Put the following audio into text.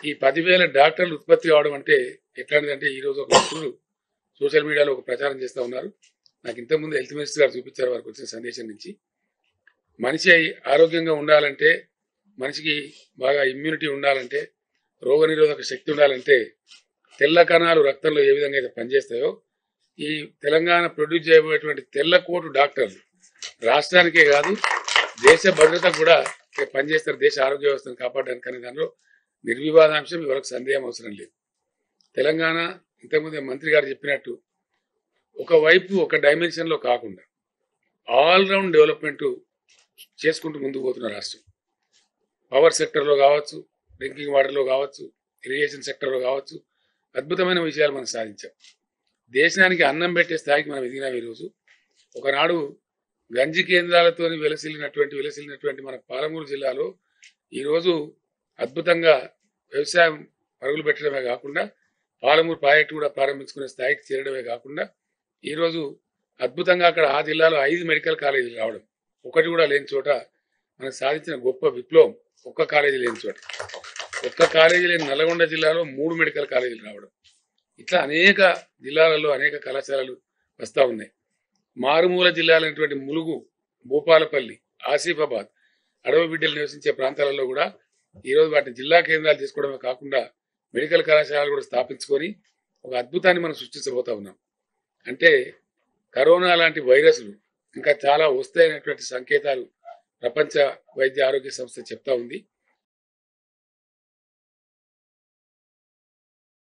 ఈ పదివేల డాక్టర్లు ఉత్పత్తి కావడం అంటే ఎట్లాంటిదంటే ఈ రోజు ఒక మిత్రులు సోషల్ మీడియాలో ఒక ప్రచారం చేస్తూ ఉన్నారు నాకు ఇంతకుముందు హెల్త్ మినిస్టర్ గారు చూపించారు వారికి వచ్చిన సందేశం నుంచి మనిషి ఆరోగ్యంగా ఉండాలంటే మనిషికి బాగా ఇమ్యూనిటీ ఉండాలంటే రోగనిరోధక శక్తి ఉండాలంటే తెల్ల కణాలు రక్తంలో ఏ విధంగా అయితే పనిచేస్తాయో ఈ తెలంగాణ ప్రొడ్యూస్ చేయబోయేటువంటి తెల్ల కోటు డాక్టర్లు రాష్ట్రానికే కాదు దేశ భద్రత కూడా పనిచేస్తారు దేశ ఆరోగ్య వ్యవస్థను కాపాడడానికి అనే దానిలో నిర్వివాదాంశం ఇవరకు సందేహం అవసరం లేదు తెలంగాణ ఇంతకుముందు మంత్రి గారు చెప్పినట్టు ఒకవైపు ఒక డైమెన్షన్లో కాకుండా ఆల్ రౌండ్ డెవలప్మెంట్ చేసుకుంటూ ముందుకు పోతున్న రాష్ట్రం పవర్ సెక్టర్లో కావచ్చు డ్రింకింగ్ వాటర్లో కావచ్చు ఇరిగేషన్ సెక్టర్లో కావచ్చు అద్భుతమైన విషయాలు మనం సాధించాం దేశానికి అన్నం పెట్టే స్థాయికి మనం ఎదిగినాం ఈరోజు ఒకనాడు గంజి కేంద్రాలతో వెలసిల్లినటువంటి వెలసిల్లినటువంటి మన పాలమూరు జిల్లాలో ఈరోజు అద్భుతంగా వ్యవసాయం పరుగులు పెట్టడమే కాకుండా పాలమూరు ప్రాజెక్టు కూడా ప్రారంభించుకునే స్థాయికి చేరడమే కాకుండా ఈరోజు అద్భుతంగా అక్కడ ఆ జిల్లాలో ఐదు మెడికల్ కాలేజీలు రావడం ఒకటి కూడా లేని చోట మనం సాధించిన గొప్ప విప్లవం ఒక్క కాలేజీ లేని చోట ఒక్క కాలేజీ లేని నల్గొండ జిల్లాలో మూడు మెడికల్ కాలేజీలు రావడం ఇట్లా అనేక జిల్లాలలో అనేక కళాశాలలు వస్తూ ఉన్నాయి మారుమూల జిల్లాలైనటువంటి ములుగు భూపాలపల్లి ఆసిఫాబాద్ అడవి బిడ్డలు నివసించే ప్రాంతాలలో కూడా ఈరోజు వాటిని జిల్లా కేంద్రాలు చేసుకోవడమే కాకుండా మెడికల్ కళాశాలలు కూడా స్థాపించుకొని ఒక అద్భుతాన్ని మనం సృష్టించబోతా ఉన్నాం అంటే కరోనా లాంటి వైరస్లు ఇంకా చాలా వస్తాయనేటువంటి సంకేతాలు ప్రపంచ వైద్య ఆరోగ్య సంస్థ చెప్తా ఉంది